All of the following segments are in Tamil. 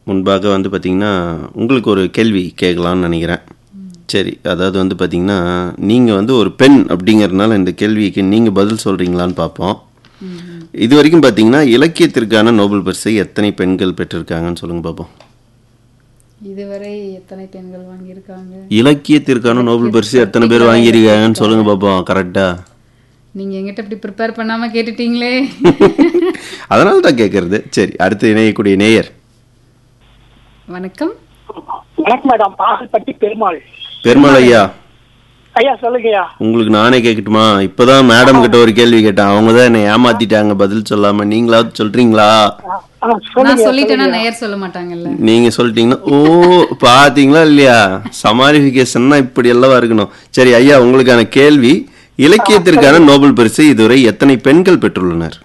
முன்பாக வந்து பார்த்தீங்கன்னா உங்களுக்கு ஒரு கேள்வி கேட்கலான்னு நினைக்கிறேன் சரி அதாவது வந்து பார்த்தீங்கன்னா நீங்கள் வந்து ஒரு பெண் அப்படிங்கறதுனால இந்த கேள்விக்கு நீங்கள் பதில் சொல்கிறீங்களான்னு பார்ப்போம் இது வரைக்கும் பார்த்தீங்கன்னா இலக்கியத்திற்கான நோபல் பரிசை எத்தனை பெண்கள் பெற்றிருக்காங்கன்னு சொல்லுங்க பார்ப்போம் இதுவரை எத்தனை பெண்கள் வாங்கியிருக்காங்க இலக்கியத்திற்கான நோபல் பரிசு எத்தனை பேர் வாங்கியிருக்காங்கன்னு சொல்லுங்க பார்ப்போம் கரெக்டா நீங்க எங்கிட்ட இப்படி ப்ரிப்பேர் பண்ணாம கேட்டுட்டீங்களே அதனால தான் கேட்கறது சரி அடுத்து இணையக்கூடிய நேயர் வணக்கம் வணக்கம் மேடம் பாகல்பட்டி பெருமாள் பெருமாள் ஐயா ஐயா சொல்லுங்கய்யா உங்களுக்கு நானே கேட்கட்டுமா இப்பதான் மேடம் கிட்ட ஒரு கேள்வி கேட்டேன் அவங்க தான் என்னை ஏமாத்திட்டாங்க பதில் சொல்லாம நீங்களாவது சொல்றீங்களா ஆ, ஆ, நான் சொல்லுங்க சொல்லிட்டேன்னா நேயர் சொல்ல மாட்டாங்கல்ல நீங்க சொல்லிட்டீங்கன்னா ஓ பாத்தீங்களா இல்லையா சமாளிபிகேஷன்னா இப்படி எல்லாம் இருக்கணும் சரி ஐயா உங்களுக்கான கேள்வி இலக்கியத்திற்கான நோபல் பரிசு இதுவரை எத்தனை பெண்கள் பெற்றுள்ளனர்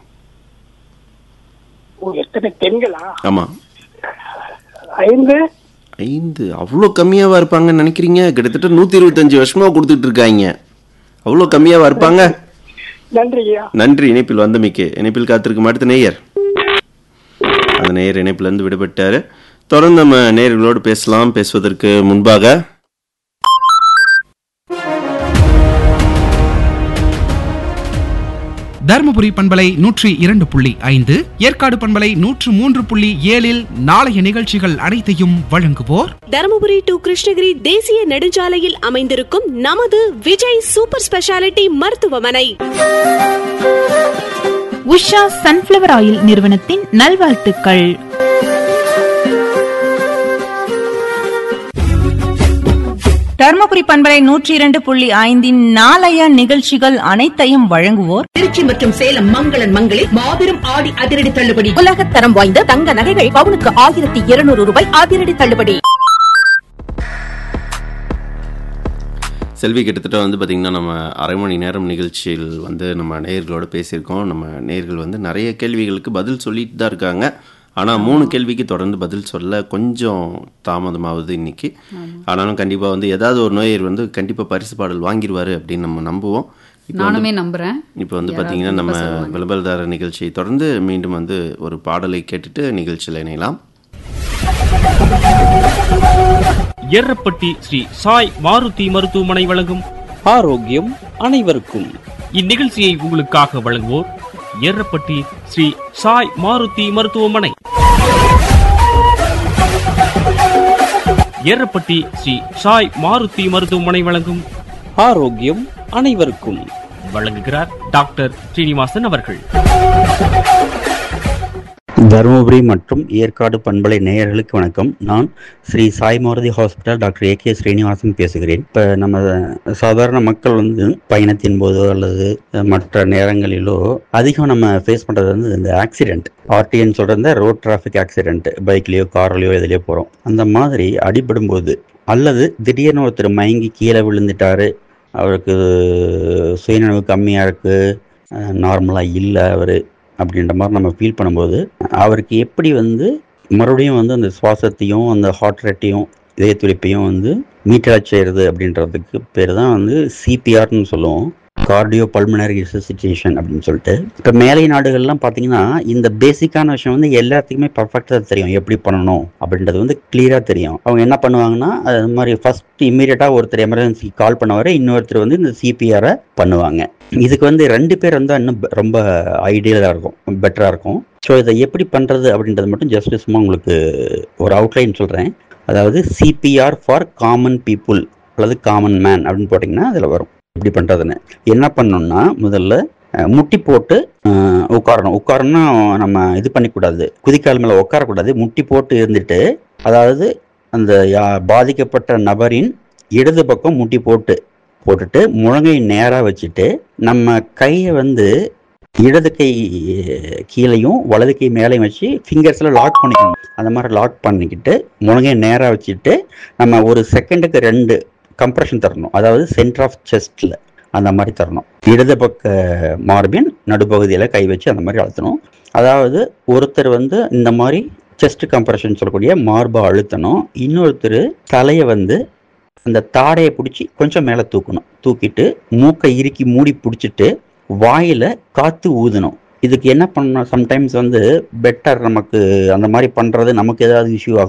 ஓ, எத்தனை பெண்களா ஆமா ஐந்து ஐந்து அவ்வளோ கம்மியாவா இருப்பாங்கன்னு நினைக்கிறீங்க கிட்டத்தட்ட நூத்தி இருபத்தஞ்சு வருஷமா கொடுத்துட்டு இருக்காங்க அவ்வளோ கம்மியாவா இருப்பாங்க நன்றி ஐயா நன்றி இணைப்பில் வந்தமைக்கு இணைப்பில் காத்திருக்கும் அடுத்த நேயர் அந்த நேயர் இணைப்பில் இருந்து விடுபட்டாரு தொடர்ந்து நம்ம நேயர்களோடு பேசலாம் பேசுவதற்கு முன்பாக தருமபுரி பண்பலை நூற்றி இரண்டு புள்ளி ஐந்து ஏற்காடு பண்பலை நூற்று மூன்று புள்ளி ஏழில் நாளைய நிகழ்ச்சிகள் அனைத்தையும் வழங்குவோர் தருமபுரி டு கிருஷ்ணகிரி தேசிய நெடுஞ்சாலையில் அமைந்திருக்கும் நமது விஜய் சூப்பர் ஸ்பெஷாலிட்டி மருத்துவமனை உஷா சன்ஃப்ளவர் ஆயில் நிறுவனத்தின் நல்வாழ்த்துக்கள் தர்மபுரி பண்பலை நூற்றி இரண்டு புள்ளி ஐந்தின் நாளைய நிகழ்ச்சிகள் அனைத்தையும் வழங்குவோர் திருச்சி மற்றும் சேலம் மங்களன் மங்களில் மாபெரும் ஆடி அதிரடி தள்ளுபடி உலகத்தரம் வாய்ந்த தங்க நகைகள் பவுனுக்கு ஆயிரத்தி இருநூறு ரூபாய் அதிரடி தள்ளுபடி செல்வி கிட்டத்தட்ட வந்து பார்த்திங்கன்னா நம்ம அரை மணி நேரம் நிகழ்ச்சியில் வந்து நம்ம நேயர்களோட பேசியிருக்கோம் நம்ம நேயர்கள் வந்து நிறைய கேள்விகளுக்கு பதில் சொல்லிட்டு தான் இருக்காங்க ஆனால் மூணு கேள்விக்கு தொடர்ந்து பதில் சொல்ல கொஞ்சம் தாமதமாகுது இன்னைக்கு ஆனாலும் கண்டிப்பாக வந்து ஏதாவது ஒரு நோயர் வந்து கண்டிப்பாக பரிசு பாடல் வாங்கிடுவாரு அப்படின்னு நம்ம நம்புவோம் இப்போ வந்து நானுமே நம்புறேன் இப்போ வந்து பார்த்தீங்கன்னா நம்ம விளம்பரதார நிகழ்ச்சியை தொடர்ந்து மீண்டும் வந்து ஒரு பாடலை கேட்டுட்டு நிகழ்ச்சியில் இணையலாம் எர்ரப்பட்டி ஸ்ரீ சாய் மாருதி மருத்துவமனை வழங்கும் ஆரோக்கியம் அனைவருக்கும் இந்நிகழ்ச்சியை உங்களுக்காக வழங்குவோர் எர்ரப்பட்டி ஸ்ரீ சாய் மாருதி மருத்துவமனை எர்ரப்பட்டி ஸ்ரீ சாய் மாருதி மருத்துவமனை வழங்கும் ஆரோக்கியம் அனைவருக்கும் வழங்குகிறார் டாக்டர் ஸ்ரீனிவாசன் அவர்கள் தருமபுரி மற்றும் ஏற்காடு பண்பலை நேயர்களுக்கு வணக்கம் நான் Sri Sai Maruthi hospital doctor A K Srinivasan பேசுகிறேன் இப்போ நம்ம சாதாரண மக்கள் வந்து பயணத்தின் போதோ அல்லது மற்ற நேரங்களிலோ அதிகம் நம்ம ஃபேஸ் பண்ணுறது வந்து இந்த ஆக்சிடென்ட் ஆர்டிஎன் சொல்கிற இந்த ரோட் டிராஃபிக் ஆக்சிடென்ட் பைக்லேயோ கார்லேயோ எதுலேயோ போகிறோம் அந்த மாதிரி அடிபடும் போது அல்லது திடீர்னு ஒருத்தர் மயங்கி கீழே விழுந்துட்டாரு அவருக்கு சுயநினைவு கம்மியாக இருக்குது நார்மலாக இல்லை அவர் அப்படின்ற மாதிரி நம்ம ஃபீல் பண்ணும்போது அவருக்கு எப்படி வந்து மறுபடியும் வந்து அந்த சுவாசத்தையும் அந்த ஹார்ட் ரேட்டையும் இதய துடிப்பையும் வந்து மீட்டராக செய்கிறது அப்படின்றதுக்கு பேர் தான் வந்து சிபிஆர்னு சொல்லுவோம் கார்டியோ பல்மனரி ரிசசிட்டேஷன் அப்படின்னு சொல்லிட்டு இப்போ மேலை நாடுகள்லாம் பார்த்தீங்கன்னா இந்த பேசிக்கான விஷயம் வந்து எல்லாத்துக்குமே பர்ஃபெக்டாக தெரியும் எப்படி பண்ணணும் அப்படின்றது வந்து கிளியராக தெரியும் அவங்க என்ன பண்ணுவாங்கன்னா அது மாதிரி ஃபர்ஸ்ட் இம்மீடியட்டாக ஒருத்தர் எமர்ஜென்சி கால் பண்ணவரை இன்னொருத்தர் வந்து இந்த சிபிஆரை பண்ணுவாங்க இதுக்கு வந்து ரெண்டு பேர் இருந்தால் இன்னும் ப- ரொம்ப ஐடியலாக இருக்கும் பெட்டராக இருக்கும் ஸோ இதை எப்படி பண்ணுறது அப்படின்றது மட்டும் ஜஸ்ட் சும்மா உங்களுக்கு ஒரு அவுட்லைன் சொல்கிறேன் அதாவது சிபிஆர் ஃபார் காமன் பீப்புள் அல்லது காமன் மேன் அப்படின்னு போட்டிங்கன்னா அதில் வரும் எப்படி பண்ணுறதுன்னு என்ன பண்ணணும்னா முதல்ல அஹ், முட்டி போட்டு அஹ், உட்காரணும் உட்காரணும்னா நம்ம இது பண்ணிக்கூடாது குதிக்கால் மேலே உட்காரக்கூடாது முட்டி போட்டு இருந்துட்டு அதாவது அந்த யா- பாதிக்கப்பட்ட நபரின் இடது பக்கம் முட்டி போட்டு போட்டுட்டு முழங்கை நேராக வச்சுட்டு நம்ம கையை வந்து இடது கை கீழையும் வலது கை மேலேயும் வச்சு ஃபிங்கர்ஸில் லாக் பண்ணிக்கணும் அந்த மாதிரி லாக் பண்ணிக்கிட்டு முழங்கை நேராக வச்சுட்டு நம்ம ஒரு செகண்டுக்கு ரெண்டு கம்ப்ரெஷன் தரணும் அதாவது சென்டர் ஆஃப் செஸ்டில் அந்த மாதிரி தரணும் இடது பக்க மார்பின் நடுப்பகுதியில் கை வச்சு அந்த மாதிரி அழுத்தணும் அதாவது ஒருத்தர் வந்து இந்த மாதிரி செஸ்ட் கம்ப்ரெஷன் சொல்லக்கூடிய மார்பை அழுத்தணும் இன்னொருத்தர் தலையை வந்து அந்த தாடையை பிடிச்சி கொஞ்சம் மேலே தூக்கணும் தூக்கிட்டு மூக்கை இறுக்கி மூடி பிடிச்சிட்டு வாயில காத்து ஊதணும் இதுக்கு என்ன பண்ணணும் சம்டைம்ஸ் வந்து பெட்டர் நமக்கு அந்த மாதிரி பண்றது நமக்கு ஏதாவது இஷ்யூ ஆகும்